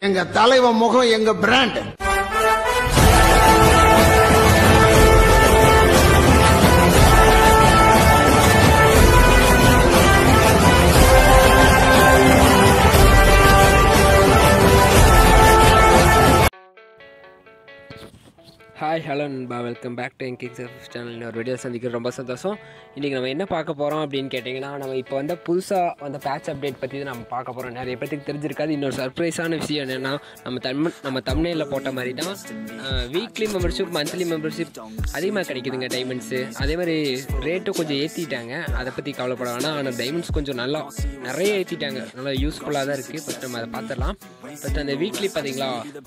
எங்க தலைவன் முகம் எங்க பிராண்ட் ஹாய் ஹலோ நண்பா welcome back to Kings F channel ஒரு வீடியோ சந்திக்கிறது ரொம்ப சந்தோஷம் இன்றைக்கி நம்ம என்ன பார்க்க போகிறோம் அப்படின்னு கேட்டிங்கன்னா நம்ம இப்போ வந்து புதுசாக வந்த பேட்ச் அப்டேட் பற்றி தான் நம்ம பார்க்க போகிறோம் நிறைய பேருக்கு தெரிஞ்சிருக்காது இன்னொரு சர்ப்ரைஸான விஷயம் என்னென்னா நம்ம தமிழ் நம்ம தமிழில் போட்ட மாதிரி தான் வீக்லி மெம்பர்ஷிப் மந்த்லி மெம்பர்ஷிப் அதிகமாக கிடைக்குதுங்க டைமண்ட்ஸு அதே மாதிரி ரேட்டும் கொஞ்சம் ஏற்றிட்டாங்க அதை பற்றி கவலைப்பட வேணாம் ஆனால் டைமண்ட்ஸ் கொஞ்சம் நல்லா நிறைய ஏற்றிட்டாங்க நல்லா யூஸ்ஃபுல்லாக தான் இருக்குது ஃபஸ்ட் நம்ம அதை பார்த்துடலாம் ஃபஸ்ட் அந்த வீக்லி பார்த்தீங்களா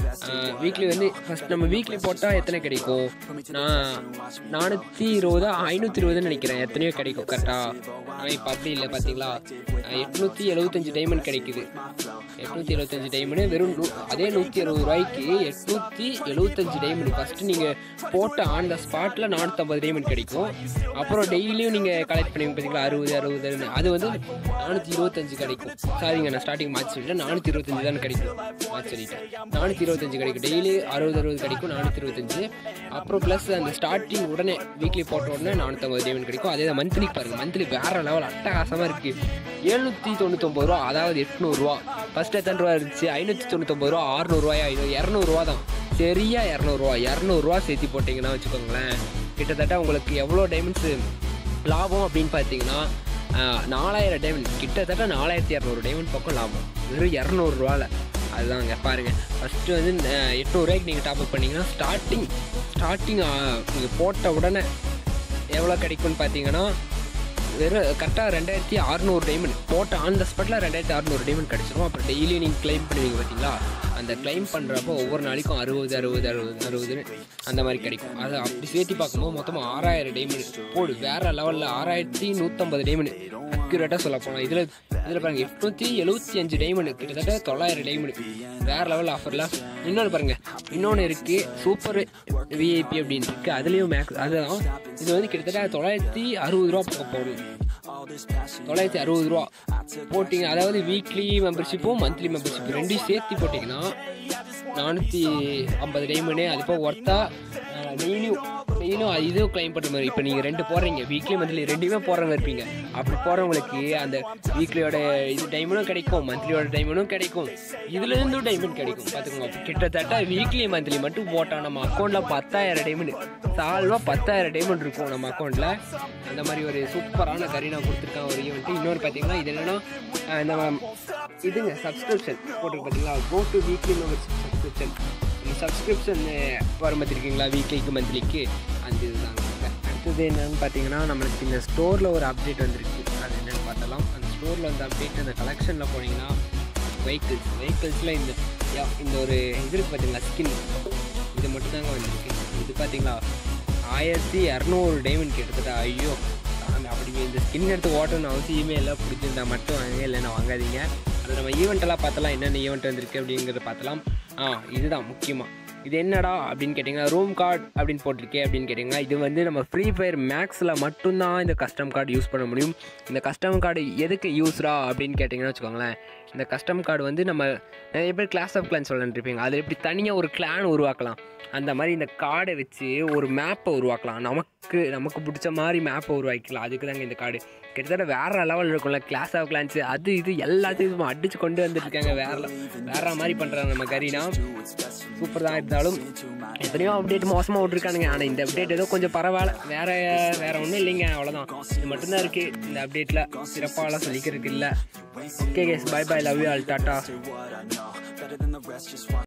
வீக்லி வந்து ஃபஸ்ட் நம்ம வீக்லி போட்டால் எத்தனை கிடைக்கும் நான் நானூற்றி இருபதா ஐநூற்றி இருபதுன்னு நினைக்கிறேன் எத்தனையோ கிடைக்கும் கரெக்டாக ஆனால் இப்போ அப்படி இல்லை பார்த்தீங்களா எட்நூற்றி எழுபத்தஞ்சு டைமண்ட் கிடைக்குது எட்நூற்றி எழுபத்தஞ்சு டைமண்ட் வெறும் நூ அதே நூற்றி அறுபது ரூபாய்க்கு எட்நூற்றி எழுபத்தஞ்சு டைமண்ட் ஃபஸ்ட்டு நீங்கள் போட்ட ஆன் த ஸ்பாட்டில் நானூற்றம்பது டைமண்ட் கிடைக்கும் அப்புறம் டெய்லியும் நீங்கள் கலெக்ட் பண்ணுவீங்க பார்த்தீங்களா அறுபது அறுபதுன்னு அது வந்து நானூற்றி இருபத்தஞ்சு கிடைக்கும் சாரிங்க நான் ஸ்டார்டிங் மாற்றி சொல்லிட்டேன் நானூற்றி இருபத்தஞ்சு தான் கிடைக்கும் மாற்றி சொல்லிட்டேன் நானூற்றி இருபத்தஞ்சு கிடைக்கும் டெய்லி அறுபது அறுபது கிடைக்கும் நானூற்றி இருபத்தஞ்சு அப்புறம் ப்ளஸ் அந்த ஸ்டார்டிங் உடனே வீக்லி போட்ட உடனே நானூற்றம்பது டைமண்ட் கிடைக்கும் அதே தான் மந்த்லி பாருங்கள் மந்த்லி வேறு லெவல் அட்டகாசமாக இருக்குது எழுநூற்றி தொண்ணூத்தொம்பது ரூபா அதாவது எட்நூறுரூவா ஃபஸ்ட்டு எத்தனை ரூபா இருந்துச்சு ஐநூற்றி தொண்ணூத்தொம்பது ரூபா அறுநூறுவாயா இது இரநூறுவா தான் சரியா இரநூறுவா இரநூறுவா சேர்த்து போட்டிங்கன்னா வச்சுக்கோங்களேன் கிட்டத்தட்ட உங்களுக்கு எவ்வளோ டைமண்ட்ஸு லாபம் அப்படின்னு பார்த்தீங்கன்னா ஆஹ், நாலாயிரம் டைமண்ட் கிட்டத்தட்ட நாலாயிரத்தி இரநூறு டைமண்ட் பக்கம் லாபம் வெறும் இரநூறுவாவில் அதுதாங்க பாருங்கள் ஃபஸ்ட்டு வந்து ஆஹ், எட்நூறுவாய்க்கு நீங்கள் டாப் அப் பண்ணிங்கன்னா ஸ்டார்டிங் ஸ்டார்டிங் நீங்கள் போட்ட உடனே எவ்வளோ கிடைக்கும்னு பார்த்தீங்கன்னா வெறும் கரெக்டாக ரெண்டாயிரத்தி அறநூறு டைமண்ட் போட்ட ஆன் த ஸ்பாட்டில் ரெண்டாயிரத்தி அறநூறு டைமண்ட் கிடச்சிரும் அப்புறம் டெய்லி நீங்கள் க்ளைம் பண்ணுவீங்க பார்த்தீங்களா அந்த க்ளைம் பண்ணுறப்போ ஒவ்வொரு நாளைக்கும் அறுபது அறுபது அறுபது அறுபதுன்னு அந்த மாதிரி கிடைக்கும் அதை அப்படி சேர்த்து பார்க்கும்போது மொத்தமாக ஆறாயிரம் டைமண்ட் போடு வேறு லெவலில் ஆறாயிரத்தி நூற்றம்பது டைமண்ட் அக்யூரேட்டாக சொல்ல போனால் இதில் இதில் பாருங்க எட்நூற்றி எழுபத்தி அஞ்சு டைமண்ட் கிட்டத்தட்ட தொள்ளாயிரம் டைமண்ட் வேறு லெவல் ஆஃபரில் இன்னொன்று பாருங்கள் இன்னொன்று இருக்குது சூப்பர் விஐபி அப்படின்னு இருக்குது அதுலேயும் மேக்ஸ் அதுதான் இது வந்து கிட்டத்தட்ட தொள்ளாயிரத்தி அறுபது ரூபா பக்கம் போகுது தொள்ளாயிரத்தி அறுபது ரூபா போட்டிங்க அதாவது வீக்லி மெம்பர்ஷிப்பும் மந்த்லி மெம்பர்ஷிப் ரெண்டையும் சேர்த்து போட்டிங்கன்னா நானூற்றி ஐம்பது டைமண்டு அது போக ஒர்த்தா டெய்லியும் டெய்லியும் அது இதுவும் க்ளைம் பண்ணுற மாதிரி இப்போ நீங்கள் ரெண்டு போடுறீங்க வீக்லி மந்த்லி ரெண்டுமே போடுறவங்க இருப்பீங்க அப்படி போடுறவங்களுக்கு அந்த வீக்லியோட இது டைமண்டும் கிடைக்கும் மந்த்லியோட டைமண்டும் கிடைக்கும் இதுலேருந்தும் டைமண்ட் கிடைக்கும் பார்த்துக்கோங்க கிட்டத்தட்ட வீக்லி மந்த்லி மட்டும் போட்டால் நம்ம அக்கௌண்ட்டில் பத்தாயிரம் டைமண்ட் சால்வாக பத்தாயிரம் டைமண்ட் இருக்கும் நம்ம அக்கௌண்ட்டில் அந்த மாதிரி ஒரு சூப்பரான கறி நான் கொடுத்துருக்கேன் ஒரு ஈவெண்ட்டு இன்னொரு பார்த்தீங்கன்னா இது என்னென்னா நம்ம இதுங்க சப்ஸ்கிரிப்ஷன் போட்டு பார்த்தீங்களா go to weekly membership subscription இந்த சப்ஸ்கிரிப்ஷன் வரும் பார்த்துருக்கீங்களா வீக்லிக்கு மந்த்லிக்கு அந்த இதுதாங்க அடுத்தது என்னன்னு பார்த்தீங்கன்னா நம்மளுக்கு இந்த ஸ்டோரில் ஒரு அப்டேட் வந்திருக்கு அது என்னென்னு பார்த்தலாம் அந்த ஸ்டோரில் வந்து அப்டேட் அந்த கலெக்ஷனில் போனீங்கன்னா வெஹிக்கிள்ஸ் வெஹிக்கிள்ஸில் இந்த யா- இந்த ஒரு இது இருக்கு பார்த்தீங்களா ஸ்கின் இது மட்டும்தாங்க வந்திருக்கு இது பார்த்தீங்களா ஆயிரத்தி இரநூறு டைமண்ட் கிட்டத்தட்ட ஐயோ அந்த அப்படி இந்த ஸ்கின் எடுத்து ஓட்டணும்னு அவசியமே இல்லை பிடிச்சிருந்தா மட்டும் வாங்க இல்லைன்னா வாங்காதீங்க அது நம்ம ஈவெண்ட்டெல்லாம் பார்த்தலாம் என்னென்ன ஈவெண்ட் வந்திருக்கு அப்படிங்கிறத பார்த்தலாம் ஆ இதுதான் முக்கியமாக இது என்னடா அப்படின்னு கேட்டிங்கன்னா ரூம் கார்டு அப்படின்னு போட்டிருக்கே அப்படின்னு கேட்டிங்கன்னா இது வந்து நம்ம ஃப்ரீ ஃபயர் மேக்ஸில் மட்டும்தான் இந்த கஸ்டம் கார்டு யூஸ் பண்ண முடியும் இந்த கஸ்டம் கார்டு எதுக்கு யூஸ்ரா அப்படின்னு கேட்டிங்கன்னா வச்சுக்கோங்களேன் இந்த கஸ்டம் கார்டு வந்து நம்ம நிறைய பேர் கிளாஸ் ஆஃப் கிளான் சொல்லலான்னு இருப்பீங்க அதில் எப்படி தனியாக ஒரு கிளான் உருவாக்கலாம் அந்த மாதிரி இந்த கார்டை வச்சு ஒரு மேப்பை உருவாக்கலாம் நமக்கு நமக்கு பிடிச்ச மாதிரி மேப்பை உருவாக்கிக்கலாம் அதுக்கு தாங்க இந்த கார்டு கிட்டத்தட்ட வேற லெவல் இருக்கும்ல கிளாஸ் ஆஃப் கிளான்ஸ் அது இது எல்லாத்தையும் சும்மா அடிச்சு கொண்டு வந்துருக்காங்க வேற le- வேற மாதிரி பண்ணுறாங்க நம்ம கரீனா சூப்பர் தான் இருந்தாலும் எத்தனையோ அப்டேட் மோசமாக விட்ருக்கானுங்க ஆனால் இந்த அப்டேட் ஏதோ கொஞ்சம் பரவாயில்ல வேற வேற ஒன்றும் இல்லைங்க அவ்வளோதான் இது மட்டும்தான் இருக்குது இந்த அப்டேட்டில் சிறப்பாகலாம் சொல்லிக்கிறதுக்கு இல்லை okay guys bye bye love you all tata what I know Better than the rest, just watch